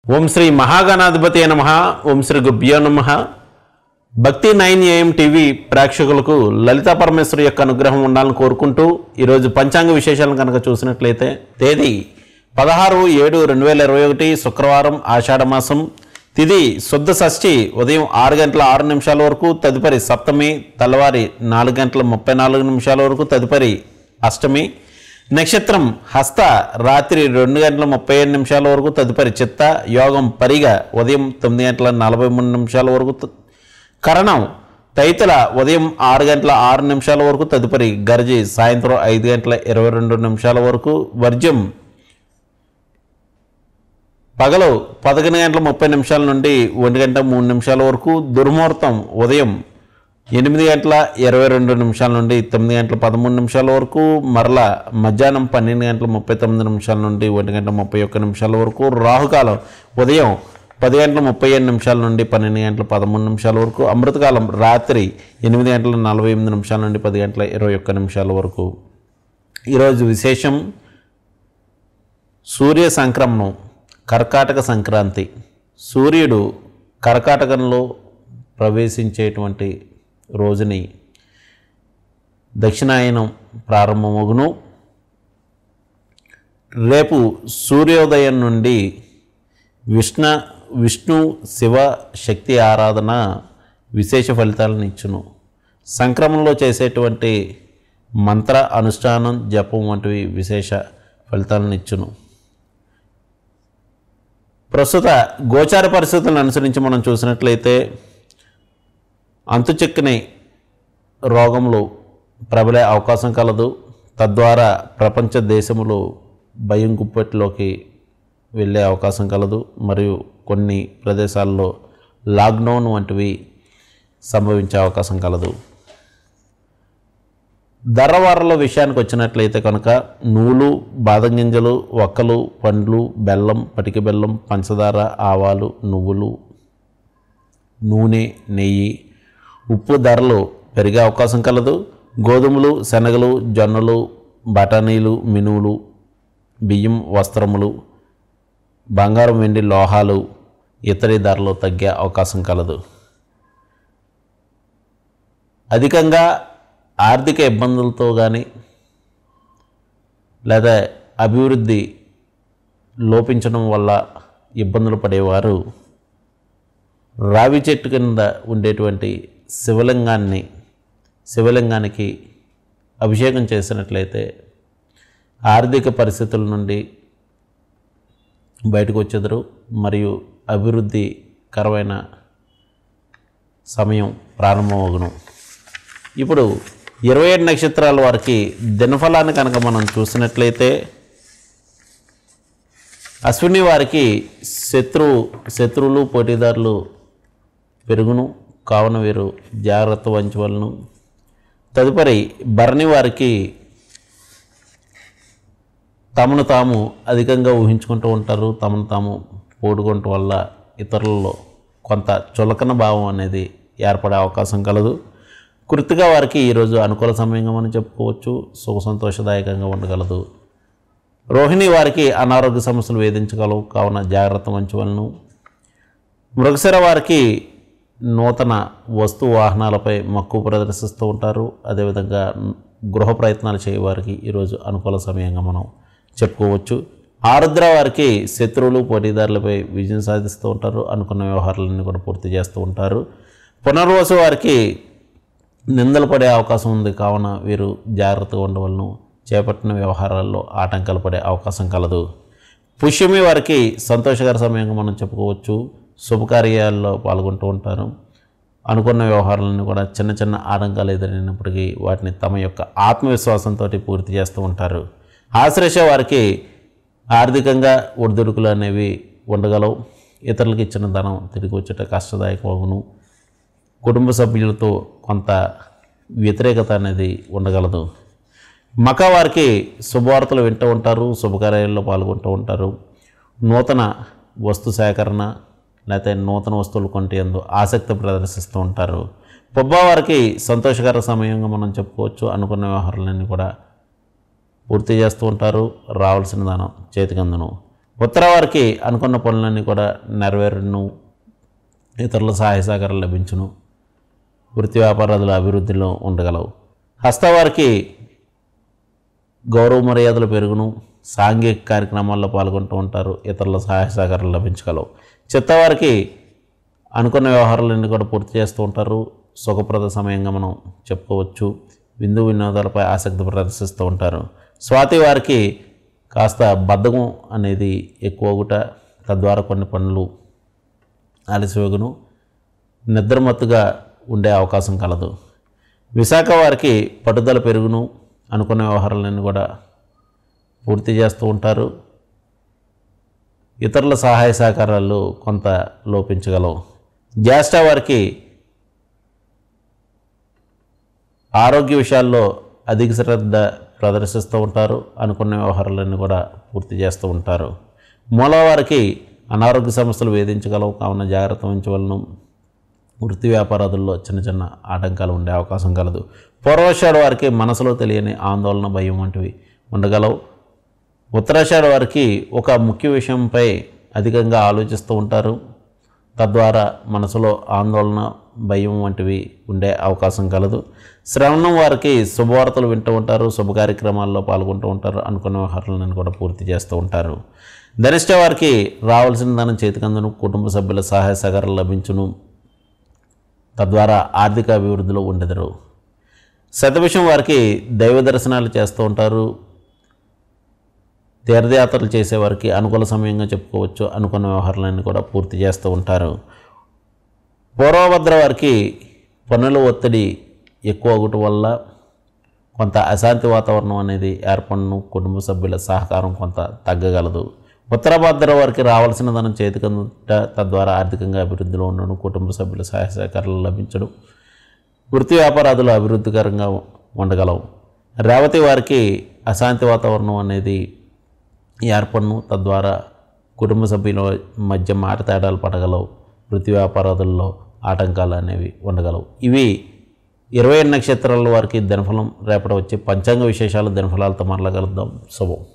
ఓం శ్రీ మహాగణాధిపతి నమ ఓం శ్రీ గుభ్యో నమ భక్తి నైన్ ఏఎం టీవీ ప్రేక్షకులకు లలితా పరమేశ్వరి యొక్క అనుగ్రహం ఉండాలని కోరుకుంటూ ఈరోజు పంచాంగ విశేషాలను కనుక చూసినట్లయితే తేదీ పదహారు ఏడు రెండు వేల ఇరవై ఒకటి శుక్రవారం ఆషాఢ మాసం తిది శుద్ధ షష్ఠి ఉదయం ఆరు గంటల ఆరు నిమిషాల వరకు తదుపరి సప్తమి తెల్లవారి నాలుగు గంటల ముప్పై నాలుగు నిమిషాల వరకు తదుపరి అష్టమి నక్షత్రం హస్త రాత్రి రెండు గంటల ముప్పై ఏడు నిమిషాల వరకు తదుపరి చిత్త యోగం పరిగ ఉదయం తొమ్మిది గంటల నలభై మూడు నిమిషాల వరకు త- కరణం తైతల ఉదయం ఆరు గంటల ఆరు నిమిషాల వరకు తదుపరి గర్జి సాయంత్రం ఐదు గంటల ఇరవై రెండు నిమిషాల వరకు వర్జం పగలు పదకొండు గంటల ముప్పై నిమిషాల నుండి ఒంటి గంట మూడు నిమిషాల వరకు దుర్ముహూర్తం ఉదయం ఎనిమిది గంటల ఇరవై రెండు నిమిషాల నుండి తొమ్మిది గంటల పదమూడు నిమిషాల వరకు మరలా మధ్యాహ్నం పన్నెండు గంటల ముప్పై తొమ్మిది నిమిషాల నుండి ఒంటి గంట ముప్పై ఒక్క నిమిషాల వరకు రాహుకాలం ఉదయం పది గంటల ముప్పై ఏడు నిమిషాల నుండి పన్నెండు గంటల పదమూడు నిమిషాల వరకు అమృతకాలం రాత్రి ఎనిమిది గంటల నలభై ఎనిమిది నిమిషాల నుండి పది గంటల ఇరవై ఒక్క నిమిషాల వరకు ఈరోజు విశేషం సూర్య సంక్రమణం కర్కాటక సంక్రాంతి సూర్యుడు కర్కాటకంలో ప్రవేశించేటువంటి రోజుని దక్షిణాయనం ప్రారంభమగును రేపు సూర్యోదయం నుండి విష్ణ విష్ణు శివ శక్తి ఆరాధన విశేష ఫలితాలను ఇచ్చును సంక్రమణలో చేసేటువంటి మంత్ర అనుష్ఠానం జపం వంటివి విశేష ఫలితాలను ఇచ్చును ప్రస్తుత గోచార పరిస్థితులను అనుసరించి మనం చూసినట్లయితే అంతుచెక్కని రోగములు ప్రబలే అవకాశం కలదు తద్వారా ప్రపంచ దేశములు భయం గుప్పెట్లోకి వెళ్ళే అవకాశం కలదు మరియు కొన్ని ప్రదేశాల్లో లాక్డౌన్ వంటివి సంభవించే అవకాశం కలదు ధరవారల విషయానికి వచ్చినట్లయితే కనుక నూలు బాదం గింజలు ఒక్కలు పండ్లు బెల్లం పటిక బెల్లం పంచదార ఆవాలు నువ్వులు నూనె నెయ్యి ఉప్పు ధరలు పెరిగే అవకాశం కలదు గోధుమలు శనగలు జొన్నలు బఠానీలు మినువులు బియ్యం వస్త్రములు బంగారం వెండి లోహాలు ఇతడి ధరలు తగ్గే అవకాశం కలదు అధికంగా ఆర్థిక ఇబ్బందులతో కానీ లేదా అభివృద్ధి లోపించడం వల్ల ఇబ్బందులు పడేవారు రావి చెట్టు కింద ఉండేటువంటి శివలింగాన్ని శివలింగానికి అభిషేకం చేసినట్లయితే ఆర్థిక పరిస్థితుల నుండి బయటకు వచ్చేదరు మరియు అభివృద్ధికరమైన సమయం ప్రారంభమగును ఇప్పుడు ఇరవై ఏడు నక్షత్రాల వారికి దినఫలాన్ని కనుక మనం చూసినట్లయితే అశ్విని వారికి శత్రువు శత్రువులు పోటీదారులు పెరుగును కావున వీరు జాగ్రత్త వహించవలను తదుపరి భరణి వారికి తమను తాము అధికంగా ఊహించుకుంటూ ఉంటారు తమను తాము పోడుకోవటం వల్ల ఇతరులలో కొంత చులకన భావం అనేది ఏర్పడే అవకాశం కలదు కృతిగా వారికి ఈరోజు అనుకూల సమయంగా మనం చెప్పుకోవచ్చు సుఖ సంతోషదాయకంగా ఉండగలదు రోహిణి వారికి అనారోగ్య సమస్యలు వేధించగలవు కావున జాగ్రత్త మంచివలను మృగశిర వారికి నూతన వస్తు వాహనాలపై మక్కువ ప్రదర్శిస్తూ ఉంటారు అదేవిధంగా గృహ ప్రయత్నాలు చేయవారికి ఈరోజు అనుకూల సమయంగా మనం చెప్పుకోవచ్చు ఆరుద్ర వారికి శత్రువులు పోటీదారులపై విజయం సాధిస్తూ ఉంటారు అనుకున్న వ్యవహారాలన్నీ కూడా పూర్తి చేస్తూ ఉంటారు పునర్వసు వారికి నిందలు పడే అవకాశం ఉంది కావున వీరు జాగ్రత్తగా ఉండవలను చేపట్టిన వ్యవహారాల్లో ఆటంకాలు పడే అవకాశం కలదు పుష్యమి వారికి సంతోషకర సమయంగా మనం చెప్పుకోవచ్చు శుభకార్యాల్లో పాల్గొంటూ ఉంటారు అనుకున్న వ్యవహారాలను కూడా చిన్న చిన్న ఆటంకాలు ఎదురైనప్పటికీ వాటిని తమ యొక్క ఆత్మవిశ్వాసంతో పూర్తి చేస్తూ ఉంటారు ఆశ్రయ వారికి ఆర్థికంగా ఒడిదుడుకులు అనేవి ఉండగలవు ఇతరులకు ఇచ్చిన ధనం తిరిగి వచ్చేట కష్టదాయకమగును కుటుంబ సభ్యులతో కొంత వ్యతిరేకత అనేది ఉండగలదు మక వారికి శుభవార్తలు వింటూ ఉంటారు శుభకార్యాల్లో పాల్గొంటూ ఉంటారు నూతన వస్తు సేకరణ లేకపోతే నూతన వస్తువులు కొంటేందు ఆసక్తి ప్రదర్శిస్తూ ఉంటారు పొబ్బా వారికి సంతోషకర సమయంగా మనం చెప్పుకోవచ్చు అనుకున్న వ్యవహారాలన్నీ కూడా పూర్తి చేస్తూ ఉంటారు రావాల్సిన దానం చేతికందును ఉత్తర వారికి అనుకున్న పనులన్నీ కూడా నెరవేరును ఇతరుల సహాయ సహకారాలు లభించును వృత్తి వ్యాపారాల అభివృద్ధిలో ఉండగలవు హస్తవారికి గౌరవ మర్యాదలు పెరుగును సాంఘిక కార్యక్రమాల్లో పాల్గొంటూ ఉంటారు ఇతరుల సహాయ సహకారాలు లభించగలవు చిత్తవారికి అనుకున్న వ్యవహారాలన్నీ కూడా పూర్తి చేస్తూ ఉంటారు సుఖప్రద సమయంగా మనం చెప్పుకోవచ్చు విందు వినోదాలపై ఆసక్తి ప్రదర్శిస్తూ ఉంటారు స్వాతి వారికి కాస్త బద్ధకం అనేది ఎక్కువగుట తద్వారా కొన్ని పనులు ఆలస్యగును నిద్రమత్తుగా ఉండే అవకాశం కలదు విశాఖ వారికి పట్టుదల పెరుగును అనుకున్న వ్యవహారాలన్నీ కూడా పూర్తి చేస్తూ ఉంటారు ఇతరుల సహాయ సహకారాలు కొంత లోపించగలవు జ్యేష్ఠ వారికి ఆరోగ్య విషయాల్లో అధిక శ్రద్ధ ప్రదర్శిస్తూ ఉంటారు అనుకున్న వ్యవహారాలన్నీ కూడా పూర్తి చేస్తూ ఉంటారు మూలవారికి అనారోగ్య సమస్యలు వేధించగలవు కావున జాగ్రత్త వహించవలను వృత్తి వ్యాపారాదుల్లో చిన్న చిన్న ఆటంకాలు ఉండే అవకాశం కలదు పూర్వాషాఢ వారికి మనసులో తెలియని ఆందోళన భయం వంటివి ఉండగలవు ఉత్తరాషాఢ వారికి ఒక ముఖ్య విషయంపై అధికంగా ఆలోచిస్తూ ఉంటారు తద్వారా మనసులో ఆందోళన భయం వంటివి ఉండే అవకాశం కలదు శ్రవణం వారికి శుభవార్తలు వింటూ ఉంటారు శుభ కార్యక్రమాల్లో పాల్గొంటూ ఉంటారు అనుకున్న వ్యవహారాలను కూడా పూర్తి చేస్తూ ఉంటారు ధనిష్ట వారికి రావాల్సిన ధనం చేతికందును కుటుంబ సభ్యుల సహాయ సహకారాలు లభించును తద్వారా ఆర్థిక అభివృద్ధిలో ఉండెదరు శతవిషం వారికి దైవ దర్శనాలు చేస్తూ ఉంటారు తీర్థయాత్రలు చేసేవారికి అనుకూల సమయంగా చెప్పుకోవచ్చు అనుకున్న వ్యవహారాలన్నీ కూడా పూర్తి చేస్తూ ఉంటారు పూర్వభద్ర వారికి పనుల ఒత్తిడి ఎక్కువ అవటం వల్ల కొంత అశాంతి వాతావరణం అనేది ఏర్పడను కుటుంబ సభ్యుల సహకారం కొంత తగ్గగలదు ఉత్తరభద్ర వారికి రావాల్సిన ధనం చేతికందుట తద్వారా ఆర్థికంగా అభివృద్ధిలో ఉండడం కుటుంబ సభ్యుల సహాయ సహకారాలు లభించడం వృత్తి వ్యాపారాదులు అభివృద్ధికరంగా ఉండగలవు రేవతి వారికి అశాంతి వాతావరణం అనేది ఏర్పడను తద్వారా కుటుంబ సభ్యుల మధ్య మాట తేడాలు పడగలవు వృత్తి వ్యాపారాదుల్లో ఆటంకాలు అనేవి ఉండగలవు ఇవి ఇరవై నక్షత్రాల వారికి దినఫలం రేపటి వచ్చే పంచాంగ విశేషాలు దినఫలాలతో మరలా కలుద్దాం శుభం